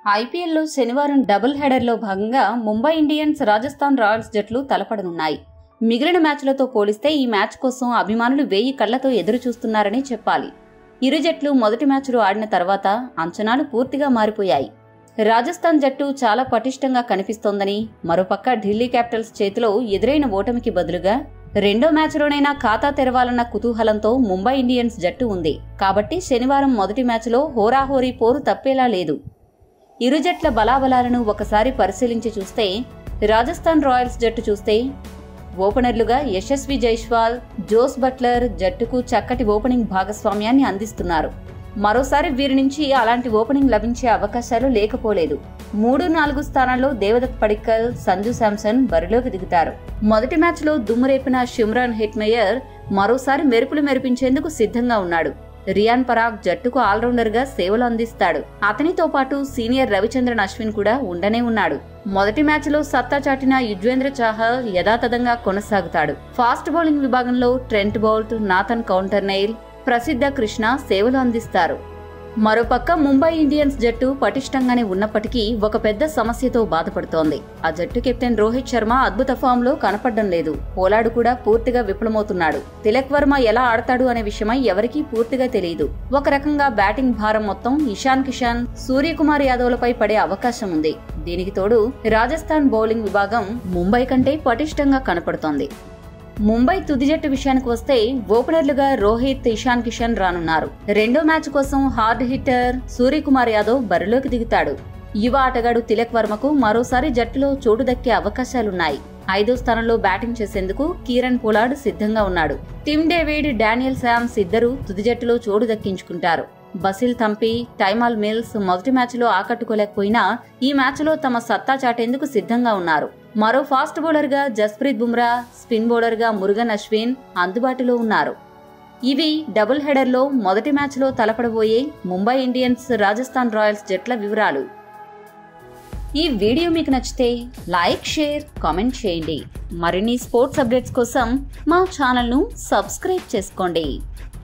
ఐపీఎల్లో శనివారం డబుల్ హెడర్లో భాగంగా ముంబై ఇండియన్స్ రాజస్థాన్ రాయల్స్ జట్లు తలపడనున్నాయి మిగిలిన మ్యాచ్లతో పోలిస్తే ఈ మ్యాచ్ కోసం అభిమానులు వేయి కళ్లతో ఎదురు చూస్తున్నారని చెప్పాలి ఇరు జట్లు మొదటి మ్యాచ్లు ఆడిన తర్వాత అంచనాలు పూర్తిగా మారిపోయాయి రాజస్థాన్ జట్టు చాలా పటిష్టంగా కనిపిస్తోందని మరోపక్క ఢిల్లీ క్యాపిటల్స్ చేతిలో ఎదురైన ఓటమికి బదులుగా రెండో మ్యాచ్లోనైనా ఖాతా తెరవాలన్న కుతూహలంతో ముంబై ఇండియన్స్ జట్టు ఉంది కాబట్టి శనివారం మొదటి మ్యాచ్లో హోరాహోరీ పోరు తప్పేలా లేదు ఇరు జట్ల బలాబలాలను ఒకసారి పరిశీలించి చూస్తే రాజస్థాన్ రాయల్స్ జట్టు చూస్తే ఓపెనర్లుగా యశస్వి జైస్వాల్ జోస్ బట్లర్ జట్టుకు చక్కటి ఓపెనింగ్ భాగస్వామ్యాన్ని అందిస్తున్నారు మరోసారి వీరి నుంచి అలాంటి ఓపెనింగ్ లభించే అవకాశాలు లేకపోలేదు మూడు నాలుగు స్థానాల్లో దేవదత్ పడిక్కల్ సంజు శాంసన్ బరిలోకి దిగుతారు మొదటి మ్యాచ్లో దుమ్మురేపిన షిమ్రాన్ హిట్మేయర్ మరోసారి మెరుపులు మెరిపించేందుకు సిద్ధంగా ఉన్నాడు రియాన్ పరాగ్ జట్టుకు ఆల్రౌండర్ గా సేవలు అందిస్తాడు అతనితో పాటు సీనియర్ రవిచంద్రన్ అశ్విన్ కూడా ఉండనే ఉన్నాడు మొదటి మ్యాచ్ లో సత్తా చాటిన యుజ్వేంద్ర చాహల్ యథాతథంగా కొనసాగుతాడు ఫాస్ట్ బౌలింగ్ విభాగంలో Trent Boult Nathan Coulter Nile Prasidh Krishna సేవలు అందిస్తారు మరోపక్క ముంబై ఇండియన్స్ జట్టు పటిష్టంగానే ఉన్నప్పటికీ ఒక పెద్ద సమస్యతో బాధపడుతోంది ఆ జట్టు కెప్టెన్ రోహిత్ శర్మ అద్భుత ఫామ్ లో కనపడడం లేదు పోలాడు కూడా పూర్తిగా విఫలమవుతున్నాడు తిలక్ వర్మ ఎలా ఆడతాడు అనే విషయమై ఎవరికీ పూర్తిగా తెలియదు ఒక రకంగా బ్యాటింగ్ భారం మొత్తం ఇషాన్ కిషాన్ సూర్యకుమార్ యాదవ్లపై పడే అవకాశం ఉంది దీనికి తోడు రాజస్థాన్ బౌలింగ్ విభాగం ముంబై కంటే పటిష్టంగా కనపడుతోంది ముంబై తుది జట్టు విషయానికి వస్తే ఓపెనర్లుగా రోహిత్ ఇషాన్ కిషన్ రానున్నారు రెండో మ్యాచ్ కోసం హార్డ్ హిట్టర్ సూర్యకుమార్ యాదవ్ బరిలోకి దిగుతాడు యువ ఆటగాడు తిలక్ వర్మకు మరోసారి జట్టులో చోటు దక్కే అవకాశాలున్నాయి ఐదో స్థానంలో బ్యాటింగ్ చేసేందుకు కీరన్ పోలార్డ్ సిద్ధంగా ఉన్నాడు టిమ్ డేవిడ్ డానియల్ శామ్స్ ఇద్దరు తుది జట్టులో చోటు దక్కించుకుంటారు బసిల్ థంపి టైమాల్ మిల్స్ మొదటి మ్యాచ్లో ఆకట్టుకోలేకపోయినా ఈ మ్యాచ్లో తమ సత్తా చాటేందుకు సిద్ధంగా ఉన్నారు మరో ఫాస్ట్ బౌలర్గా జస్ప్రీత్ బుమ్రా స్పిన్ బౌలర్గా మురుగన్ అశ్విన్ అందుబాటులో ఉన్నారు ఇవి డబుల్ హెడర్లో మొదటి మ్యాచ్లో తలపడబోయే ముంబై ఇండియన్స్ రాజస్థాన్ రాయల్స్ జట్ల వివరాలు ఈ వీడియో మీకు నచ్చితే లైక్ షేర్ కామెంట్ చేయండి మరిన్ని స్పోర్ట్స్ అప్డేట్స్ కోసం మా ఛానల్ను సబ్స్క్రైబ్ చేసుకోండి